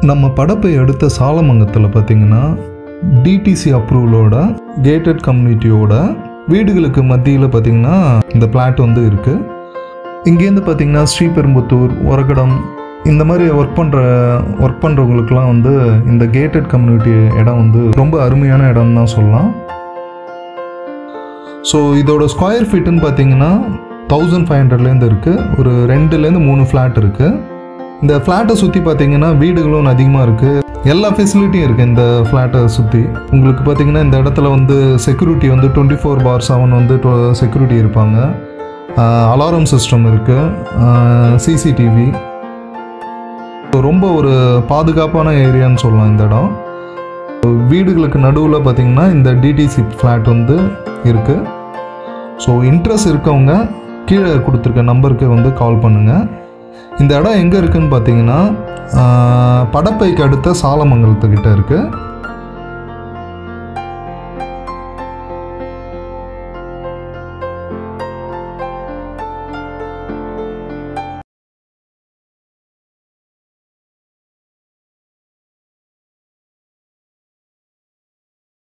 நம்ம படப்பை அடுத்த சாலமங்கத்தில் பார்த்தீங்கன்னா டிடிசி அப்ரூவலோட கேட்டட் கம்யூனிட்டியோட வீடுகளுக்கு மத்தியில் பார்த்தீங்கன்னா இந்த பிளாட் வந்து இருக்குது இங்கேருந்து பார்த்தீங்கன்னா ஸ்ரீபெரும்புத்தூர் ஒரகடம் இந்த மாதிரி ஒர்க் பண்ணுற ஒர்க் பண்ணுறவங்களுக்குலாம் வந்து இந்த கேட்டட் கம்யூனிட்டி இடம் வந்து ரொம்ப அருமையான இடம்னு தான் சொல்லலாம் ஸோ இதோட ஸ்கொயர் ஃபீட்டுன்னு பார்த்தீங்கன்னா தௌசண்ட் ஃபைவ் ஹண்ட்ரட்லேருந்து இருக்குது ஒரு ரெண்டுலேருந்து மூணு ஃப்ளாட் இருக்குது இந்த ஃப்ளாட்டை சுற்றி பார்த்தீங்கன்னா வீடுகளும் அதிகமாக இருக்குது எல்லா ஃபெசிலிட்டியும் இருக்குது இந்த ஃப்ளாட்டை சுற்றி உங்களுக்கு பார்த்தீங்கன்னா இந்த இடத்துல வந்து செக்யூரிட்டி வந்து டுவெண்ட்டி ஃபோர் பார் செவன் வந்து செக்யூரிட்டி இருப்பாங்க அலாரம் சிஸ்டம் இருக்குது சிசிடிவி ரொம்ப ஒரு பாதுகாப்பான ஏரியான்னு சொல்லலாம் இந்த இடம் வீடுகளுக்கு நடுவில் பார்த்தீங்கன்னா இந்த டிடிசி ஃப்ளாட் வந்து இருக்குது ஸோ இன்ட்ரெஸ்ட் இருக்கவங்க கீழே கொடுத்துருக்க நம்பருக்கு வந்து கால் பண்ணுங்கள் இந்த இடம் எங்கே இருக்குன்னு பார்த்தீங்கன்னா ஆஹ், படப்பைக்கு அடுத்த சாலமங்கலத்துக்கிட்ட இருக்குது